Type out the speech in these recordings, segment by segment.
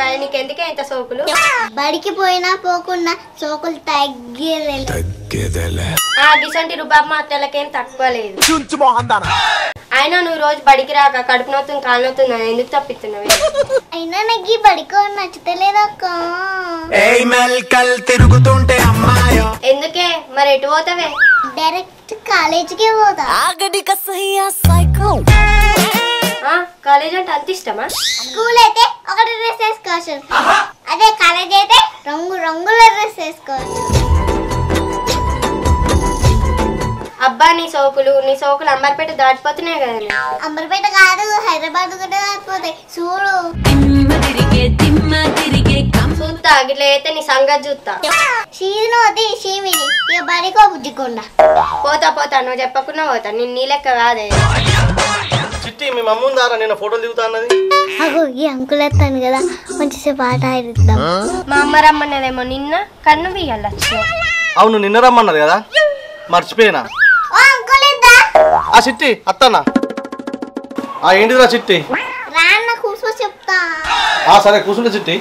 చేస్తావా నీకు ఎందుకే ఇంత సోకులు బడికి పోయినా పోకుండా సోకులు తగ్గేది ఆ గిసంటి రుబాబ్ మాటలకేం తక్కువ లేదు అయినా నువ్వు రోజు బడికి రాక కడుపు నొత్తుంది కాలు నొత్తుంది అని ఎందుకు తప్పిస్తున్నావు అయినా నాకు ఈ బడికో నచ్చుతలేదక్క తిరుగుతుంటే అమ్మాయో ఎందుకే మరి ఎటు పోతావే డైరెక్ట్ కాలేజీకే పోతా ఆ కాలేజ్ అంటే అంత ఇష్టమా స్కూల్ అయితే ఒకటి డ్రెస్ వేసుకోవచ్చు అదే కాలేజ్ అయితే రంగు రంగుల డ్రెస్ వేసుకోవచ్చు అబ్బా నీ సోకులు నీ సోకులు అంబర్పేట దాటిపోతున్నాయి కదా అంబర్పేట కాదు హైదరాబాద్ కూడా కాకపోతాయి చూడు చూస్తా గిట్ల అయితే నీ సంగతి చూస్తా షీను అది షీమిని ఇక బడికో బుజ్జికొండ పోతా పోతా నువ్వు చెప్పకుండా పోతా నేను నీ లెక్క కాదే చిట్టి మీ మమ్మ ఉందారా నేను ఫోటోలు దిగుతా అన్నది అగో ఈ అంకుల్ ఎత్తాను కదా మంచిసేపు ఆట ఆడిద్దాం మా అమ్మ రమ్మన్నదేమో నిన్న కన్ను బియ్యాలి వచ్చినావు అవును నిన్న రమ్మన్నది కదా మర్చిపోయినా ఓ అంకుల్ ఇద్దా ఆ చిట్టి అత్తన్నా ఆ ఏంటిదిరా చిట్టి రా అన్న కూర్చో చెప్తా ఆ సరే కూర్చుంటే చిట్టి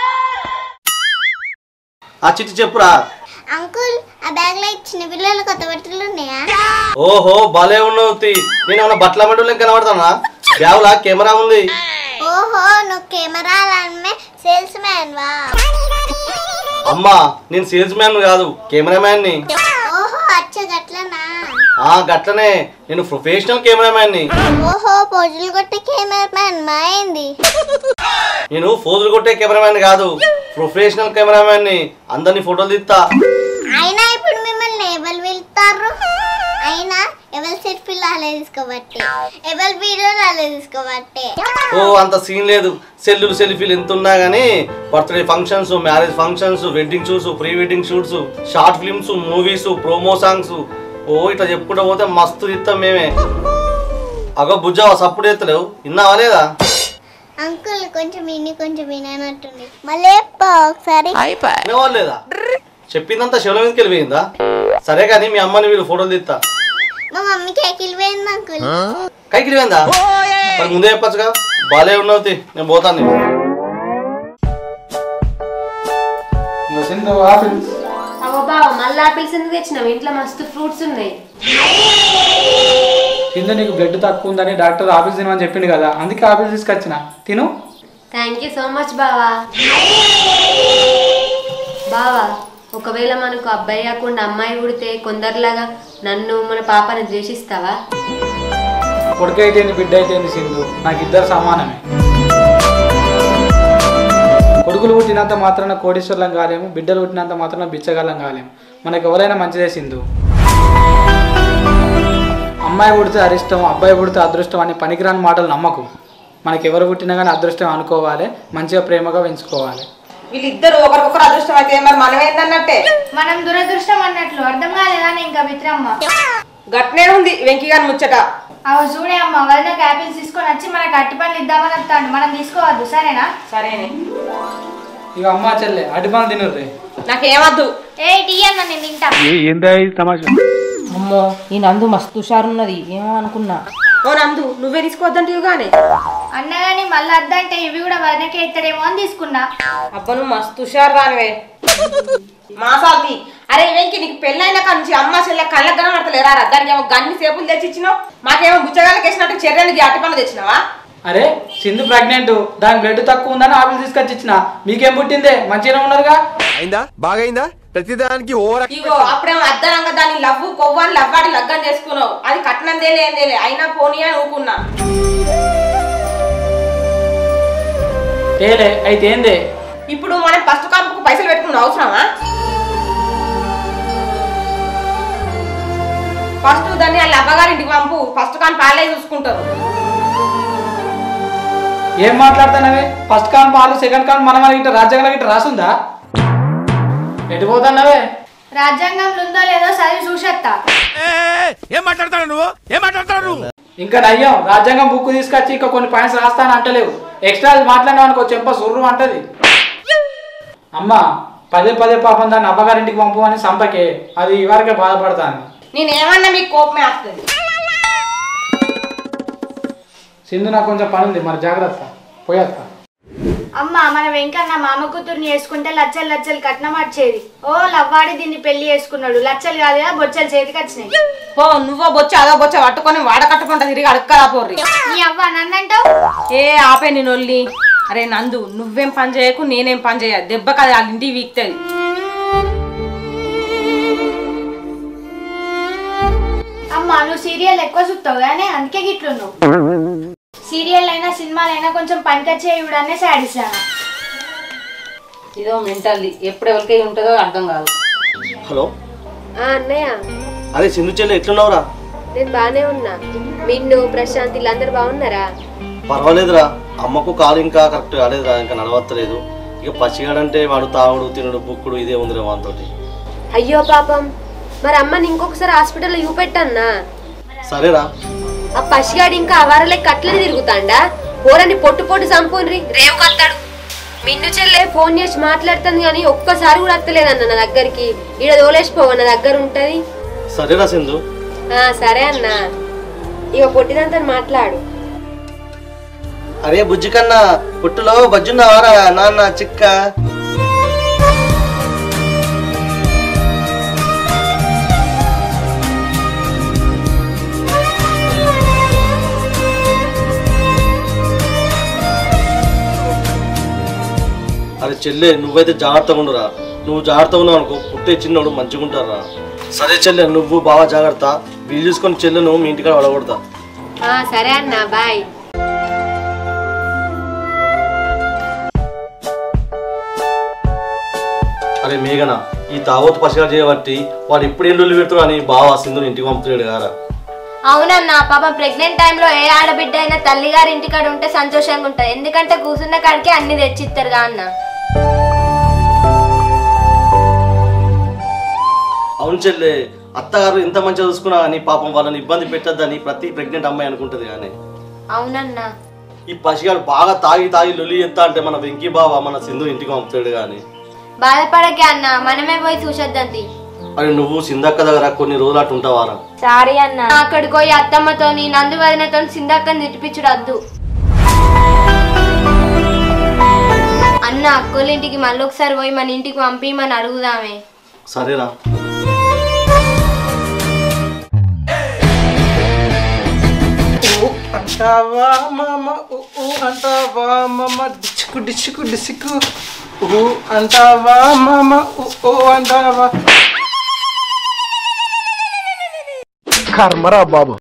ఆ చిట్టి చెప్పురా అంకుల్ ఆ బ్యాగ్ లో చిన్న పిల్లలు కొత్త బట్టలు ఉన్నాయా ఓహో భలే ఉన్నావు తీ. నేను ఏమన్నా బట్టల మండలం కనబడతానా బ్యాగులా కెమెరా ఉంది ఓహో నువ్వు కెమెరా అమ్మే సేల్స్ మ్యాన్ వా అమ్మా నేను సేల్స్ మ్యాన్ కాదు కెమెరామ్యాన్ ని ఓహో అచ్చ గట్లనా ఆ గట్లనే నేను ప్రొఫెషనల్ కెమెరామ్యాన్ ని ఓహో పోజులు కొట్టే కెమెరా మ్యాన్ మాయింది నేను ఫోజులు కొట్టే కెమెరామ్యాన్ కాదు ప్రొఫెషనల్ కెమెరామ్యాన్ ని అందరినీ ఫోటోలు తీస్తా అయినా ఇప్పుడు మిమ్మల్ని ఎవరు వెళ్తారు అయినా ఎవరి సెల్ఫీలు అలా తీసుకోబట్టి ఎవరి వీడియోలు అలా తీసుకోబట్టి ఓ అంత సీన్ లేదు సెల్లులు సెల్ఫీలు ఎంత ఉన్నా గానీ birthday functions marriage functions wedding shoots pre wedding shoots short films movies promo songs ఓ ఇట్లా చెప్పుకుంటూ పోతే మస్తు తీస్తాం మేమే అగో బుజ్జావా సప్పుడు ఎత్తలేవు విన్నావా లేదా అంకుల్ కొంచెం ఇన్ని కొంచెం విననట్టుంది మళ్ళీ చెప్పు ఒకసారి వినవా లేదా చెప్పిందంతా శివల మీదకి వెళ్ళిపోయిందా సరే కానీ మీ అమ్మని వీళ్ళు ఫోటోలు తీస్తా మా మమ్మీకి ఎక్కిలి పోయింది అంకుల్ కైకి వెళ్ళిపోయిందా మరి ముందే చెప్పచ్చుగా బాలే ఉన్నావు తీ. నేను పోతాను అవ్వ బావ మళ్ళీ ఆపిల్స్ ఎందుకు తెచ్చినావు ఇంట్లో మస్తు ఫ్రూట్స్ ఉన్నాయి కింద నీకు బ్లడ్ తక్కువ ఉందని డాక్టర్ ఆపిల్స్ తినమని చెప్పిండు కదా అందుకే ఆపిల్స్ తీసుకొచ్చిన తిను థ్యాంక్ యూ సో మచ్ బావా బావా ఒకవేళ మనకు అబ్బాయి కాకుండా అమ్మాయి పుడితే కొందరిలాగా నన్ను మన పాపను ద్వేషిస్తావా కొడుకు అయితేంది బిడ్డ అయితేంది సింధు నాకు ఇద్దరు సమానమే కొడుకులు పుట్టినంత మాత్రాన కోడీశ్వర్లం కాలేము బిడ్డలు పుట్టినంత మాత్రాన బిచ్చగాళ్ళం కాలేము మనకు ఎవరైనా మంచిదే సింధు అమ్మాయి పుడితే అరిష్టం అబ్బాయి పుడితే అదృష్టం అని పనికిరాని మాటలు నమ్మకు మనకి ఎవరు పుట్టినా కానీ అదృష్టం అనుకోవాలి మంచిగా ప్రేమగా పెంచుకోవాలి వీళ్ళిద్దరు ఒకరికొకరు అదృష్టం అయితే మరి మనం ఏందన్నట్టే మనం దురదృష్టం అన్నట్లు అర్థం కాలేదా ఇంకా మిత్రమ్మ గట్నే ఉంది వెంకీ గారి ముచ్చట అవి చూడే అమ్మ వదినకి యాపిల్స్ తీసుకొని వచ్చి మనకి అట్టి పనులు ఇద్దామని వస్తాడు మనం తీసుకోవద్దు సరేనా సరేనే ఇక అమ్మ చెల్లె అడిపాలు తినరు నాకేమద్దు ఏ టీ అన్న నేను తింటా అమ్మో ఈ నందు మస్తు హుషారున్నది ఏమో అనుకున్నా ఓ నందు నువ్వే తీసుకోవద్దంటే గానే అన్నగాని మళ్ళీ వద్దంటే ఇవి కూడా వదినకే ఇస్తాడేమో అని తీసుకున్నా అబ్బా నువ్వు మస్తు హుషారు రానివే మాసాల్ది అరే వెంకి నీకు పెళ్ళైన కాడ నుంచి అమ్మ చెల్లె కళ్ళకు కనబడతలేరా దానికి ఏమో గన్ని సేపులు తెచ్చి ఇచ్చినావు మాకేమో బుచ్చగాళ్ళకి వేసినట్టు చర్యలకి అట్టి పనులు తెచ్చినావా అరే సింధు ప్రెగ్నెంట్ దాని బ్లడ్ తక్కువ ఉందని ఆపిల్ తీసుకొచ్చి ఇచ్చిన మీకేం పుట్టిందే మంచిగానే ఉన్నారుగా అయిందా బాగైందా ప్రతిదానికి ఓవర్ ఇగో అప్పుడేమో అద్దనంగా దాన్ని లవ్వు కొవ్వని లవ్వాడి లగ్గం చేసుకున్నావు అది కట్నం తేలే ఏం తేలే అయినా పోనీ అని ఊకున్నా తేలే అయితే ఏందే ఇప్పుడు మనం ఫస్ట్ కాపుకు పైసలు పెట్టుకున్న అవసరమా ఫస్ట్ దాన్ని వాళ్ళ అవ్వగారింటికి పంపు ఫస్ట్ కాని పాలే చూసుకుంటారు ఏం మాట్లాడుతున్నావే ఫస్ట్ కాన్ పాలు సెకండ్ కాన్ మనం ఇట్లా రాజ్యాంగంలో ఇట్లా రాసుందా ఎటు పోతున్నావే రాజ్యాంగంలో ఉందో లేదో చదివి చూసేస్తా ఏం మాట్లాడతాడు నువ్వు ఏం మాట్లాడతాడు నువ్వు ఇంకా నయ్యం రాజ్యాంగం బుక్ తీసుకొచ్చి ఇంకా కొన్ని పాయింట్స్ రాస్తాను అంటలేవు ఎక్స్ట్రా మాట్లాడినావు అనుకో చెంప సుర్రు అంటది అమ్మ పదే పదే పాపం దాన్ని అబ్బగారింటికి పంపు అని సంపకే అది ఇవరకే బాధపడతాను నేనేమన్నా మీకు కోపమే వస్తుంది సింధు నాకు కొంచెం పని ఉంది మరి జాగ్రత్త పోయేస్తా అమ్మ మన వెంకన్న మామ కూతుర్ని చేసుకుంటే లచ్చలు లచ్చలు కట్నం వచ్చేది ఓ లవ్వాడి దీన్ని పెళ్లి చేసుకున్నాడు లచ్చలు కాదు కదా బొచ్చలు చేతికి వచ్చినాయి పో నువ్వో బొచ్చ అదో బొచ్చ పట్టుకొని వాడ కట్టుకుంటా తిరిగి అడక్కరా పోర్రి నీ అవ్వ నన్నంటావు ఏ ఆపే నేను ఒల్లి అరే నందు నువ్వేం పని చేయకు నేనేం పని చేయ దెబ్బ కదా వాళ్ళ ఇంటికి వీక్తుంది అమ్మ నువ్వు సీరియల్ ఎక్కువ చూస్తావు కానీ అందుకే గిట్లున్నావు సీరియల్ అయినా సినిమాలైనా కొంచెం పనికొచ్చేయుడనే సాడిస్తాను ఇదో మెంటల్ది ఎప్పుడు ఎవరికి ఉంటుందో అర్థం కాదు హలో ఆ అన్నయ్య అదే సింధు చెల్లి ఎట్లున్నావురా నేను బానే ఉన్నా మిన్ను ప్రశాంత్ వీళ్ళందరూ బాగున్నారా పర్వాలేదురా అమ్మకు కాలు ఇంకా కరెక్ట్ కాలేదురా ఇంకా నడవత్తలేదు ఇక పచ్చిగాడంటే వాడు తాగుడు తినుడు బుక్కుడు ఇదే ఉందిరా వానితోటి అయ్యో పాపం మరి అమ్మని ఇంకొకసారి హాస్పిటల్లో చూపెట్టన్నా సరేరా ఆ పసిగాడు ఇంకా అవారలే కట్లని తిరుగుతాండా పోరని పొట్టు పొట్టు చంపుని రేవు కత్తాడు మిన్ను చెల్లె ఫోన్ చేసి మాట్లాడుతుంది కానీ ఒక్కసారి కూడా అత్తలేదన్న నా దగ్గరికి ఈడ తోలేసిపోవ నా దగ్గర ఉంటది సరేరా సింధు ఆ సరే అన్న ఇక పొట్టిదంతా మాట్లాడు అరే బుజ్జి కన్నా పుట్టులో బజ్జున్నావారా నాన్న చిక్క అరే చెల్లె నువ్వైతే జాగ్రత్తగా ఉండురా నువ్వు జాగ్రత్తగా ఉన్నావు అనుకో పుట్టే చిన్నోడు మంచిగా ఉంటారా సరే చెల్లె నువ్వు బాగా జాగ్రత్త వీలు చూసుకొని చెల్లెను మీ ఇంటికాడ వడగొడతా ఆ సరే అన్న బాయ్ అరే మేఘన ఈ తావోతు పసిగా చేయబట్టి వాడు ఎప్పుడు ఎల్లుల్లి పెడతాడు అని బాగా సింధుని ఇంటికి పంపుతున్నాడు గారా అవునన్న పాప ప్రెగ్నెంట్ టైంలో ఏ ఆడబిడ్డ అయినా తల్లిగారి ఇంటికాడ ఉంటే సంతోషంగా ఉంటుంది ఎందుకంటే కూర్చున్న కాడికి అన్ని తెచ్చిస్తారుగా అన్న అవును చెల్లె అత్తగారు ఎంత మంచిగా చూసుకున్నా అని పాపం వాళ్ళని ఇబ్బంది పెట్టద్దని ప్రతి ప్రెగ్నెంట్ అమ్మాయి అనుకుంటది కానీ అవునన్నా ఈ పసిగాడు బాగా తాగి తాగి లొల్లి ఎంత అంటే మన వెంకీ బావ మన సింధు ఇంటికి పంపుతాడు కానీ బాధపడకే అన్న మనమే పోయి చూసొద్దంతి అరే నువ్వు సిందక్క దగ్గర కొన్ని రోజులు అటు ఉంటావారా సారీ అన్న అక్కడికి పోయి అత్తమ్మతోని నందు వదినతో సిందక్కని తిట్టిపించుడు వద్దు అన్న అక్కోళ్ళ ఇంటికి మళ్ళీ ఒకసారి పోయి మన ఇంటికి పంపిమని అడుగుదామే సరేరా అంటావా మామ ఊ ఊ అంటావా మామ డిచ్చుకు డిచ్చుకు డిసికు ఊ అంటావా మామ ఊ ఊ అంటావా కర్మరా బాబు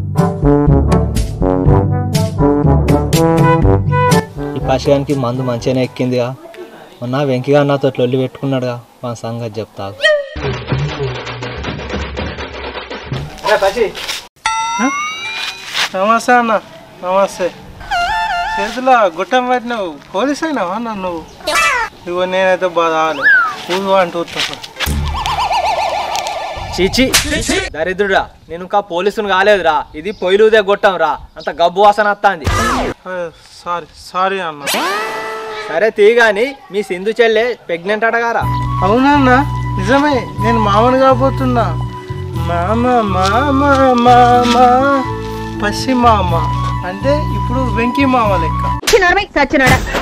ఈ పసిగానికి మందు మంచిగానే ఎక్కిందిగా మొన్న వెంకిగా నాతో లొల్లి పెట్టుకున్నాడుగా మా సంగతి చెప్తా పసి నమస్తే అన్న నమస్తే చేతిలో గుట్టం పట్టినావు పోలీస్ అయినావా అన్న నువ్వు ఇగో నేనైతే బాధ ఆలే ఊగు అంటూ వస్తా చీచి దరిద్రుడా నేను ఇంకా పోలీసుని కాలేదురా ఇది పొయ్యిలుదే గొట్టం రా అంత గబ్బు వాసన వస్తాంది సారీ సారీ అన్న సరే తీగాని మీ సింధు చెల్లె ప్రెగ్నెంట్ అడగారా అవునన్నా నిజమే నేను మామని కాబోతున్నా మామ మామ మామ పసి మామ అంటే ఇప్పుడు వెంకీ మామ లెక్క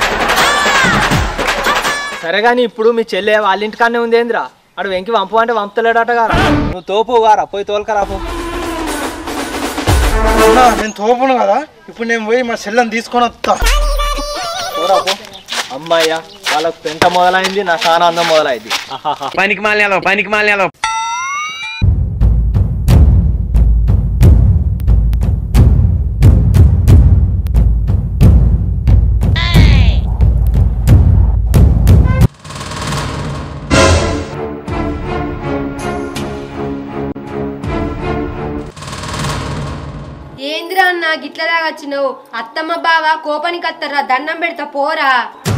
సరే గాని ఇప్పుడు మీ చెల్లె వాళ్ళ ఇంటికాడనే ఉంది ఏందిరా అడు వెంకి వంపు అంటే వంపుతలేడట గారా నువ్వు తోపు గారా పోయి తోలుకరా పో అన్నా, నేను తోపును కదా ఇప్పుడు నేను పోయి మా చెల్లెని తీసుకొని వస్తా పోరా పో అమ్మాయ్యా వాళ్ళకు పెంట మొదలైంది నాకు ఆనందం మొదలైంది పనికి మాలినాలో పనికి మాలినాలో ఏందిరా అన్న గిట్లలాగా వచ్చినావు అత్తమ్మ బావ కోపానికి అత్తరా దండం పెడతా పోరా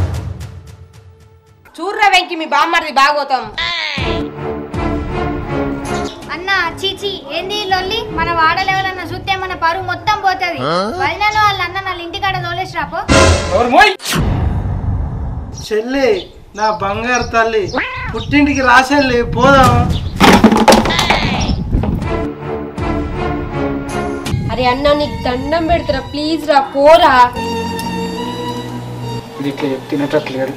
చూర్రా వెంకి మీ బామ్మర్ది బాగోతాం అన్న చీచి ఏంది ఈ లొల్లి మన వాడలు ఎవరన్నా చూస్తే మన పరువు మొత్తం పోతుంది వదినలో వాళ్ళ అన్న వాళ్ళ ఇంటికాడ తోలేసి రాపో చెల్లి నా బంగారు తల్లి పుట్టింటికి రాసెళ్ళి పోదాం అరే అన్న నీకు దండం పెడతారా ప్లీజ్ రా పోరా ఇది ఇట్లా చెప్పి తినేటట్లేడు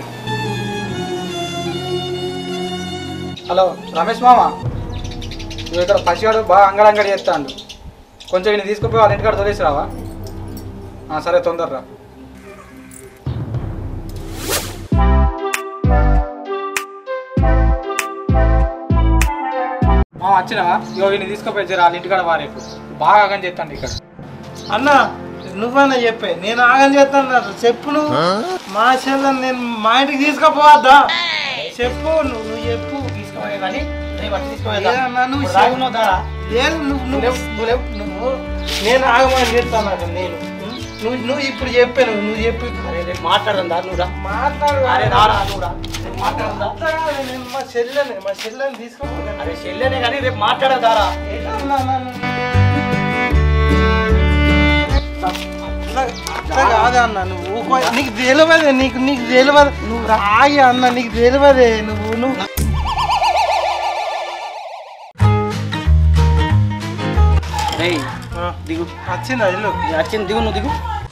హలో రమేష్ మామ నువ్వు ఇక్కడ పసివాడు బాగా అంగడంగడి చేస్తాడు కొంచెం నేను తీసుకుపోయి వాళ్ళ ఇంటికాడ తొలేసి రావా ఆ, సరే తొందరరా మా వచ్చినావా ఇగో వీడిని తీసుకుపోయి జర వాళ్ళ ఇంటికాడ వారేపు బాగా ఆగం చేస్తాను ఇక్కడ అన్న నువ్వన్నా చెప్పే నేను ఆగం చేస్తాను చెప్పు నువ్వు మా చెల్లెని నేను మా ఇంటికి తీసుకుపోవద్దా చెప్పు నువ్వు నువ్వు చెప్పు తీసుకుపోయే కానీ రేపు వచ్చి ఏదన్నా నువ్వు ఇప్పుడు రాగు నువ్వు దారా. లేదు నువ్వు నువ్వు నువ్వు నేను ఆగమని చెప్తాను నాకు నేను నువ్వు నువ్వు ఇప్పుడు చెప్పాను నువ్వు చెప్పి మాట్లాడదాం దా నువ్వు రా. మాట్లాడు అరే రారా నువ్వు రా. మాట్లాడదా అట్లా కాదు, నేను మా చెల్లెని మా చెల్లెని తీసుకుపోతాను అరే చెల్లెనే కానీ రేపు మాట్లాడదారా అట్లా కాదు అన్న నువ్వు ఊకో. నీకు తెలియదే నీకు నీకు తెలియదు నువ్వు రాగి అన్న నీకు తెలియదే నువ్వు నువ్వు దిగు వచ్చింది ఇల్లు వచ్చింది దిగు నువ్వు దిగు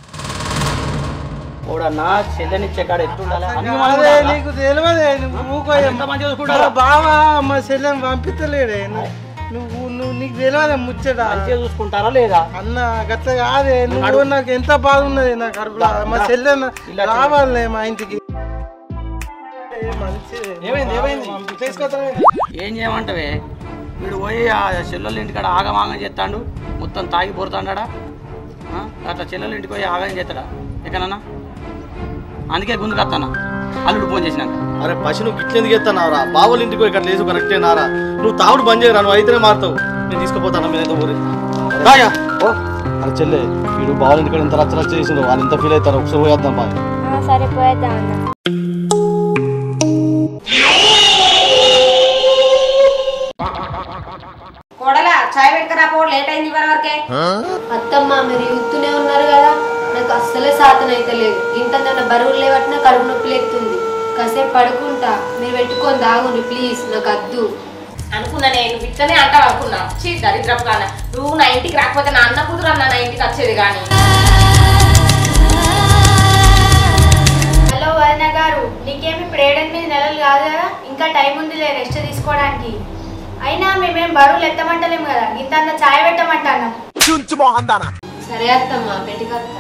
ఓడన్నా చెల్లెనిచ్చే కాడ ఎట్లుండాలి అన్ని మనం అదే ఉండాలా? నీకు తెలియదే నువ్వు ఊకో ఎంత మంచిగా చూసుకుంటారా? మా బావా మా చెల్లెని పంపించలేడే నువ్వు నువ్వు నీకు తెలియదే ముచ్చట మంచిగా చూసుకుంటారా లేదా అన్న గట్ల కాదే నువ్వు నాకు ఎంత బాధ ఉన్నది నా కడుపులో మా చెల్లె రావాలే మా ఇంటికి ఏమైంది ఏమైంది ఏం చేయమంటావే వీడు పోయి ఆ చెల్లెళ్ళ ఇంటికాడ ఆగమాగం చేస్తాడు మొత్తం తాగి పోతాడా అట్లా చెల్లెళ్ళ ఇంటికి పోయి ఆగం చేస్తాడా ఎక్కడన్నా అందుకే గుందుకు వస్తానా అల్లుడు ఫోన్ చేసినాక అరే పసి నువ్వు గిట్లెందుకు ఎత్తానావురా బావోళ్ళ ఇంటికి పోయి ఇక్కడ లేసు కరెక్టే నారా నువ్వు తావుడు బంద్ చేయరా నువ్వు అయితేనే మారుతావు నేను తీసుకుపోతాను మీరైతే ఊరి రాయా ఓ అరే చెల్లె వీడు బావోళ్ళ ఇంటికి ఇంత రచ్చ రచ్చ చేసిండు వాళ్ళు ఎంత ఫీల్ అవుతారు ఒకసారి పోయేద్దాం బా సరే పోయేద్దాం అన్న కోడలా చాయ్ పెట్టుకురా పో లేట్ అయింది ఇవాళ వరకే అత్తమ్మ మీరు యూత్తూనే ఉన్నారు కదా నాకు అస్సలే సాతన అయితే లేదు ఇంత నన్న బరువులు లేవట్టినా కడుపు నొప్పి లేస్తుంది కాసేపు పడుకుంటా మీరు పెట్టుకొని దాగుండి ప్లీజ్ నాకు అద్దు అనుకున్నా నేను ఇట్లనే అంటావు అనుకున్నా చీ దరిద్రపు కాన నువ్వు నా ఇంటికి రాకపోతే నా అన్న కూతురు అన్న నా ఇంటికి వచ్చేది కానీ హలో వదిన గారు నీకేమి ఇప్పుడు ఏడెనిమిది నెలలు కాదు కదా ఇంకా టైం ఉందిలే రెస్ట్ తీసుకోవడానికి అయినా మేమేం బరువులు ఎత్తమంటలేము కదా ఇంత అంత ఛాయ్ పెట్టమంటాను సరే అత్తమ్మ పెట్టుకొస్తా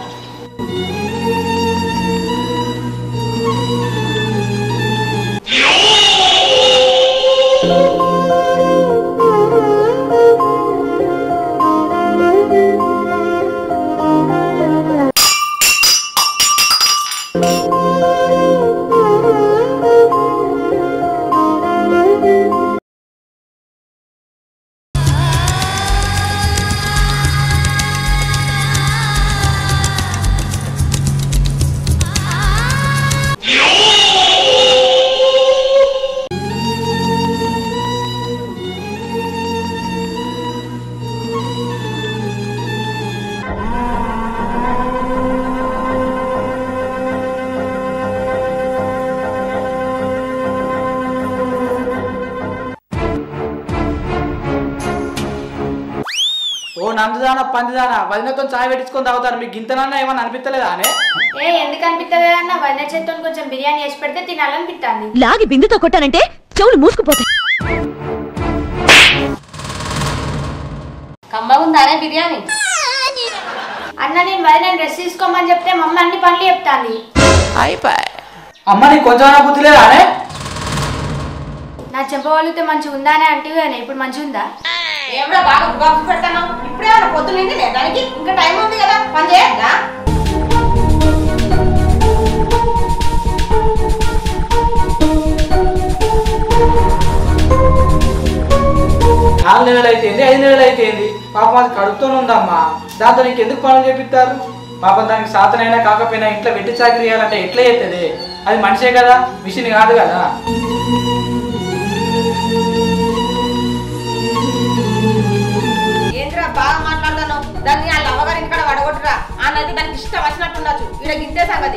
ఓ నందుదానా పందిదానా వదినతో చాయ్ పెట్టించుకొని తాగుతారు మీకు ఇంతనన్నా ఏమన్నా అనిపించలేదా అనే ఏ ఎందుకు అనిపిస్తుంది అన్న వదిన చేత్తో కొంచెం బిర్యానీ చేసి పెడితే తినాలనిపిస్తుంది లాగి బిందుతో కొట్టానంటే చెవులు మూసుకుపోతాయి కమ్మగుందానే బిర్యానీ అన్న నేను వదిన డ్రెస్ తీసుకోమని చెప్తే మమ్మ అన్ని పనులు చెప్తాంది అమ్మ నీకు కొంచెం బుద్ధి లేదా అనే నా చెప్పగలిగితే మంచిగా ఉందానే అంటే ఇప్పుడు మంచిగా ఉందా ఏమన్నా బాగా రుబాబు పెడతాను ఇప్పుడే ఏమన్నా పొద్దున్నే దానికి ఇంకా టైం ఉంది కదా పని చేయద్దా నాలుగు నెలలు అయిపోయింది ఐదు నెలలు అయిపోయింది పాపం అది కడుపుతూనే ఉందమ్మా దాంతో నీకు ఎందుకు పనులు చేపిస్తారు పాపం దానికి సాతనైనా కాకపోయినా ఇంట్లో వెట్టి చాకరీ చేయాలంటే ఎట్లా చేస్తుంది అది మనిషే కదా మిషన్ కాదు కదా ఏంద్రా బాగా మాట్లాడతాను దాన్ని వాళ్ళ అమ్మగారి ఇంటికాడ వడగొట్టురా ఆ నది దానికి ఇష్టం వచ్చినట్టు ఉండొచ్చు ఇక్కడ గింతే సంగతి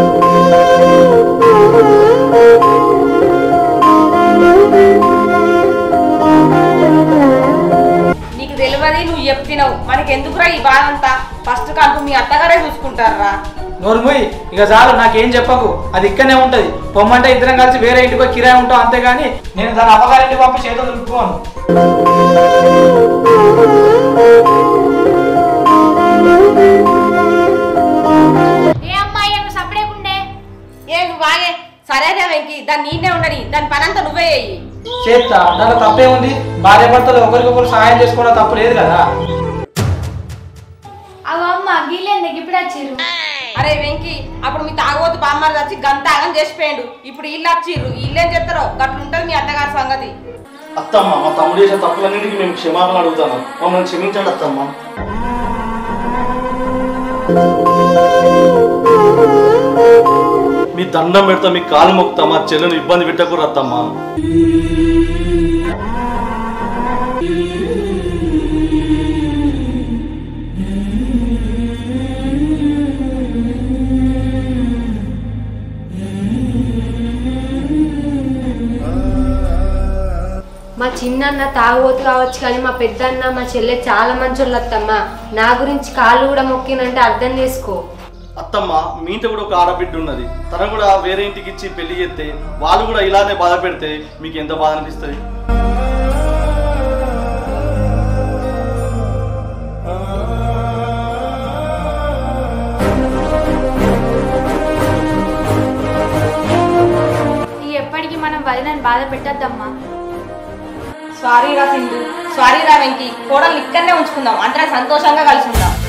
నీకు తెలియదు నువ్వు చెప్తున్నావు మనకి ఎందుకురా ఈ బాధ అంతా ఫస్ట్ కంటూ మీ అత్తగారే చూసుకుంటారా నోరుముయ్ ఇక చాలు నాకేం చెప్పకు అది ఇక్కడనే ఉంటది పొమ్మంటే ఇద్దరం కలిసి వేరే ఇంటికి కిరాయి ఉంటాం అంతేగాని నేను దాని అమ్మగారింటికి పంపి చేతులు దులుపుకోను ఏ అమ్మాయి ఏమో సపడేకుండే ఏ నువ్వు వాగే సరేదే వెంకి దాన్ని నీనే ఉండని దాని పని అంతా నువ్వే చెయ్యి చేస్తా దాంట్లో తప్పే ఉంది భార్య భర్తలు ఒకరికొకరు సహాయం చేసుకోవడం తప్పు లేదు కదా అవ అమ్మ గీలేందుకు ఇప్పుడు వచ్చిర్రు అరే వెంకి అప్పుడు మీ తాగబోతు బామ్మారు వచ్చి గంత ఆగం చేసిపోయాడు ఇప్పుడు ఇల్లు వచ్చిర్రు ఇల్లేం చెప్తారో గట్లుంటది మీ అత్తగారి సంగతి అత్తమ్మ మా తమ్ముడు చేసిన తప్పులన్నింటికి మేము క్షమాపణ అడుగుతాను మమ్మల్ని క్షమించండి అత్తమ్మ మీ దండం పెడతా మీ కాలు మొక్కుతా మా చెల్లెను ఇబ్బంది పెట్టకూడదు అత్తమ్మ మా చిన్నన్న తాగుబోతు కావచ్చు కానీ మా పెద్దన్న మా చెల్లె చాలా మంచోళ్ళు అత్తమ్మ నా గురించి కాళ్ళు కూడా మొక్కినంటే అర్థం చేసుకో అత్తమ్మ మీ ఇంటి కూడా ఒక ఆడబిడ్డ ఉన్నది తను కూడా వేరే ఇంటికి ఇచ్చి పెళ్లి చేస్తే వాళ్ళు కూడా ఇలానే బాధ పెడితే మీకు ఎంత బాధ అనిపిస్తుంది ఈ ఎప్పటికీ మనం వదినని బాధ పెట్టద్దమ్మా సారీ రా సింధు సారీ రా వెంకి కోడలు ఇక్కడనే ఉంచుకుందాం అందరం సంతోషంగా కలిసి ఉందాం